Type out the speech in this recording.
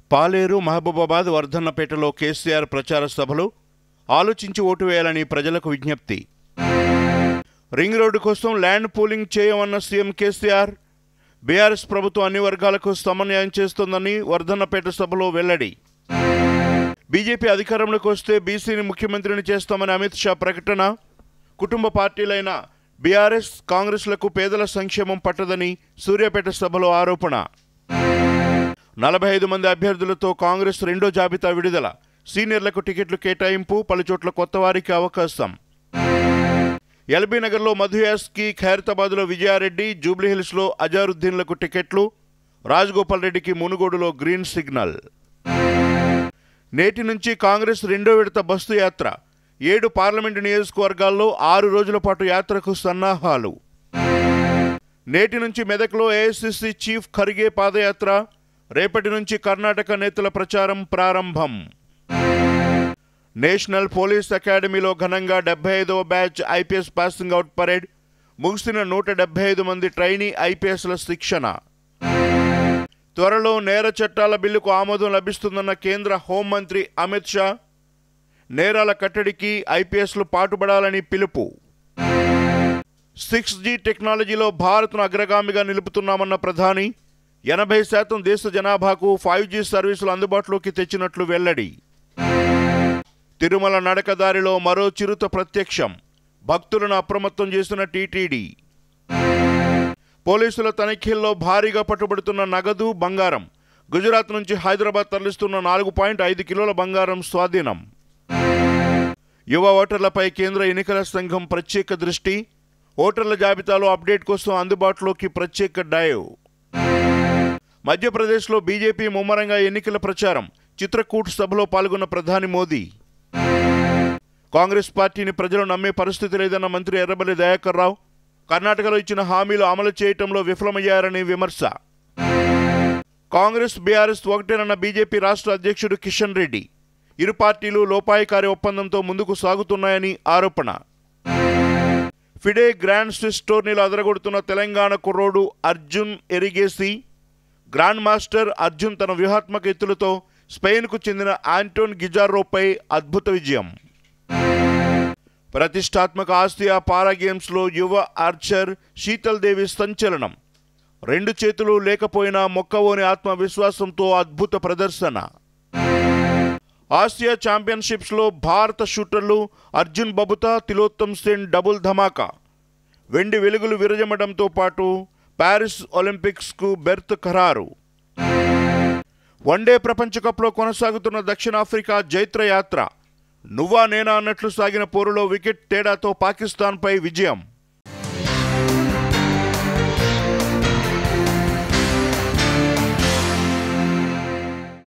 పాలేరు మహబూబాబాద్ వర్ధన్నపేటలో కేసీఆర్ ప్రచార సభలు ఆలోచించి ఓటు వేయాలని ప్రజలకు విజ్ఞప్తి రింగ్ రోడ్డు కోసం ల్యాండ్ పూలింగ్ చేయమన్న సీఎం కేసీఆర్ బీఆర్ఎస్ ప్రభుత్వం అన్ని వర్గాలకు సమన్వయం చేస్తోందని వర్ధన్నపేట సభలో వెల్లడి బీజేపీ అధికారంలోకి వస్తే బీసీని ముఖ్యమంత్రిని చేస్తామని అమిత్ షా ప్రకటన కుటుంబ పార్టీలైన బీఆర్ఎస్ కాంగ్రెస్లకు పేదల సంక్షేమం పట్టదని సూర్యాపేట సభలో ఆరోపణ నలభై ఐదు మంది అభ్యర్థులతో కాంగ్రెస్ రెండో జాబితా విడుదల సీనియర్లకు టికెట్లు కేటాయింపు పలుచోట్ల కొత్త వారికి అవకాశం ఎల్బీ నగర్లో మధుయాస్కి ఖైరతాబాద్లో విజయారెడ్డి జూబ్లీహిల్స్లో అజారుద్దీన్లకు టికెట్లు రాజగోపాల్ రెడ్డికి మునుగోడులో గ్రీన్ సిగ్నల్ నేటి నుంచి కాంగ్రెస్ రెండో విడత బస్సు యాత్ర ఏడు పార్లమెంటు నియోజకవర్గాల్లో ఆరు రోజుల పాటు యాత్రకు సన్నాహాలు నేటి నుంచి మెదక్లో ఏఐసిసి చీఫ్ ఖర్గే పాదయాత్ర రేపటి నుంచి కర్ణాటక నేతల ప్రచారం ప్రారంభం నేషనల్ పోలీస్ అకాడమీలో ఘనంగా డెబ్బై ఐదవ batch IPS passing out parade ముగిసిన నూట డెబ్బై ఐదు మంది ట్రైనీ ఐపీఎస్ల శిక్షణ త్వరలో నేర చట్టాల బిల్లుకు ఆమోదం లభిస్తుందన్న కేంద్ర హోంమంత్రి అమిత్ షా నేరాల కట్టడికి ఐపీఎస్లు పాటుపడాలని పిలుపు సిక్స్ జీ టెక్నాలజీలో భారత్ను అగ్రగామిగా నిలుపుతున్నామన్న ప్రధాని ఎనభై శాతం దేశ జనాభాకు ఫైవ్ జీ సర్వీసులు అందుబాటులోకి తెచ్చినట్లు వెల్లడి తిరుమల నడకదారిలో మరో చిరుత ప్రత్యక్షం భక్తులను అప్రమత్తం చేసిన టీటీడీ పోలీసుల తనిఖీల్లో భారీగా పట్టుబడుతున్న నగదు బంగారం గుజరాత్ నుంచి హైదరాబాద్ తరలిస్తున్న నాలుగు పాయింట్ ఐదు కిలోల బంగారం స్వాధీనం యువ ఓటర్లపై కేంద్ర ఎన్నికల సంఘం ప్రత్యేక దృష్టి ఓటర్ల జాబితాలో అప్డేట్ కోసం అందుబాటులోకి ప్రత్యేక డైవ్ మధ్యప్రదేశ్లో బీజేపీ ముమ్మరంగా ఎన్నికల ప్రచారం చిత్రకూట్ సభలో పాల్గొన్న ప్రధాని మోదీ కాంగ్రెస్ పార్టీని ప్రజలు నమ్మే పరిస్థితి లేదన్న మంత్రి ఎర్రబెల్లి దయాకర్ రావు కర్ణాటకలో ఇచ్చిన హామీలు అమలు చేయటంలో విఫలమయ్యారని విమర్శ కాంగ్రెస్ బీఆర్ఎస్ ఒకటేనన్న బీజేపీ రాష్ట్ర అధ్యక్షుడు కిషన్ రెడ్డి ఇరు పార్టీలు లోపాయికారి ఒప్పందంతో ముందుకు సాగుతున్నాయని ఆరోపణ ఫిడే గ్రాండ్ స్విస్ టోర్నీలో అదరగొడుతున్న తెలంగాణ కుర్రోడు అర్జున్ ఎరిగేసి గ్రాండ్ మాస్టర్ అర్జున్ తన వ్యూహాత్మక ఎత్తులతో స్పెయిన్కు చెందిన ఆంటోన్ గిజారోపై అద్భుత విజయం ప్రతిష్టాత్మక ఆసియా పారా గేమ్స్లో యువ ఆర్చర్ శీతల్ దేవి సంచలనం రెండు చేతులు లేకపోయినా మొక్కవోని ఆత్మవిశ్వాసంతో అద్భుత ప్రదర్శన ఆసియా ఛాంపియన్షిప్స్లో భారత షూటర్లు అర్జున్ బబుతా తిలోత్తమ్ సేన్ డబుల్ ధమాకా వెండి వెలుగులు విరజమడంతో పాటు ప్యారిస్ ఒలింపిక్స్కు బెర్త్ ఖరారు వన్డే ప్రపంచ కప్లో కొనసాగుతున్న దక్షిణాఫ్రికా జైత్ర యాత్ర నువ్వా నేనా అన్నట్లు సాగిన పోరులో వికెట్ తేడాతో పాకిస్తాన్పై విజయం